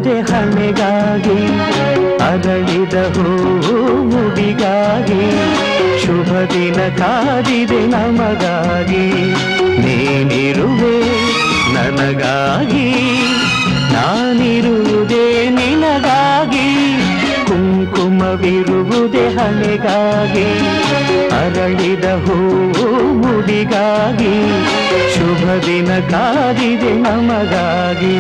ನಿರುವುದೇ ಹಣೆಗಾಗಿ ಅರಳಿದ ಹೂವು ಮುಡಿಗಾಗಿ ಶುಭ ದಿನ ಕಾದಿದೆ ನಮಗಾಗಿ ನೀನಿರುವೆ ನನಗಾಗಿ ನಾನಿರುವುದೇ ನಿನಗಾಗಿ ಕುಂಕುಮವಿರುವುದೇ ಹಣೆಗಾಗಿ ಅರಳಿದ ಹೂವು ಮುಡಿಗಾಗಿ ಶುಭ ದಿನ ಕಾದಿದೆ ನಮಗಾಗಿ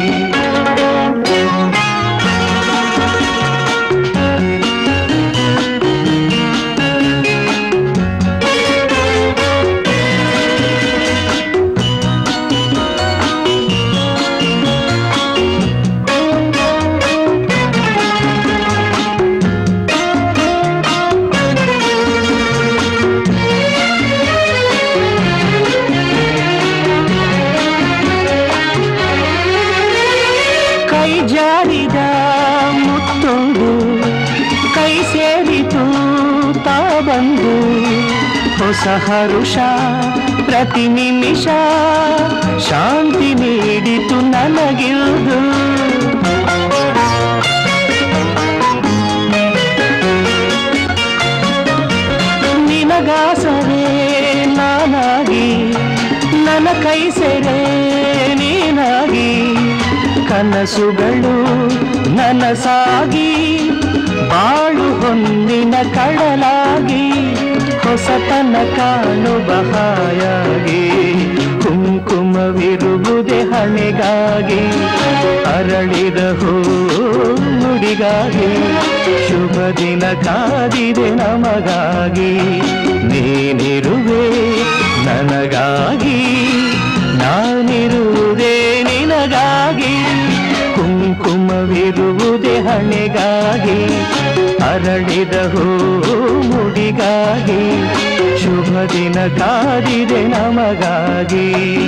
ಕೈ ಜಾರಿದ ಮುತ್ತೊಂದು ಕೈ ಸೇರಿತು ತಾ ಬಂದು ಹೊಸ ಹರುಷ ಪ್ರತಿ ನಿಮಿಷ ಶಾಂತಿ ನೀಡಿತು ನನಗಿಲ್ದು ನಿನಗಾಸರೆ ನಾನಾಗಿ ನನ್ನ ಕೈ ಸೆರೆ ನೀನಾಗಿ ಕನಸುಗಳು ನನಸಾಗಿ ಬಾಳು ಹೊನ್ನಿನ ಕಡಲಾಗಿ ಹೊಸತನ ಕಾಣುವ ಹಾಯಾಗಿ ಕುಂಕುಮವಿರುವುದೇ ಹಣೆಗಾಗಿ ಅರಳಿದ ಹೂ ನುಡಿಗಾಗಿ ಶುಭ ದಿನ ಕಾದಿದೆ ನಮಗಾಗಿ ನೀನಿರುವೆ ನನಗಾಗಿ ನಾನಿರುವುದೇ ನಿನಗಾಗಿ ಕುಂಕುಮವಿರುವುದೇ ಹಣೆಗಾಗಿ ಅರಳಿದ ಹೂ ಮುಡಿಗಾಗಿ ಶುಭ ದಿನ ಕಾದಿದೆ ನಮಗಾಗಿ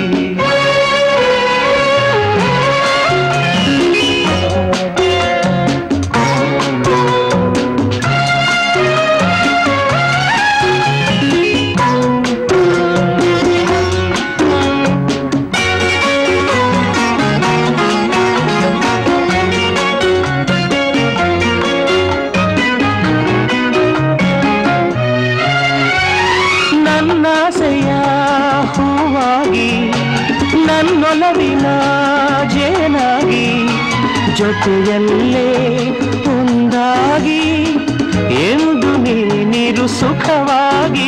ನನ್ನಾಸೆಯ ಹೂವಾಗಿ ನನ್ನೊಲವಿನ ಜೇನಾಗಿ ಜೊತೆಯಲ್ಲೇ ಒಂದಾಗಿ ಎಂದು ನೀನಿರು ಸುಖವಾಗಿ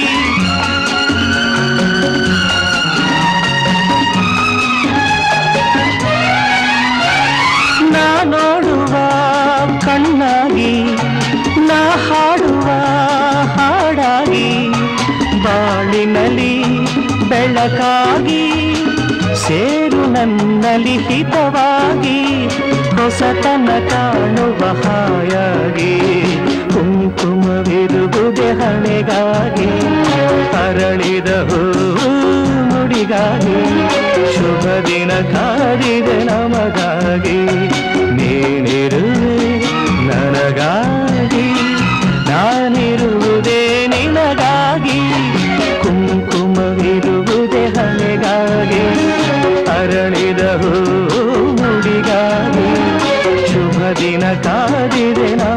ನಾ ನೋಡುವ ಕಣ್ಣಾಗಿ ನಾ ಹಾಡುವ ಹಾಡಾಗಿ ಬಾಳಿನಲ್ಲಿ ಬೆಳಕಾಗಿ ಸೇರು ನನ್ನಲ್ಲಿ ಹಿತವಾಗಿ ಹೊಸತನ ಕಾಣುವ ಹಾಯಾಗಿ ಕುಂಕುಮವಿರುವುದೇ ಹಣೆಗಾಗಿ ಅರಳಿದ ಹೂ ಮುಡಿಗಾಗಿ ಶುಭ ದಿನ ಕಾದಿದೆ ನಮಗಾಗಿ ನೀನಿರುವೆ ನನಗಾಗಿ ನಾನಿರುವುದೇ ನಿನಗಾಗಿ ಕುಂಕುಮವಿರುವುದೇ ಹಣೆಗಾಗಿ ಅರಳಿದ ಹೂ ಮುಡಿಗಾಗಿ ಶುಭ ದಿನ ಕಾದಿದೆ ನಮಗಾಗಿ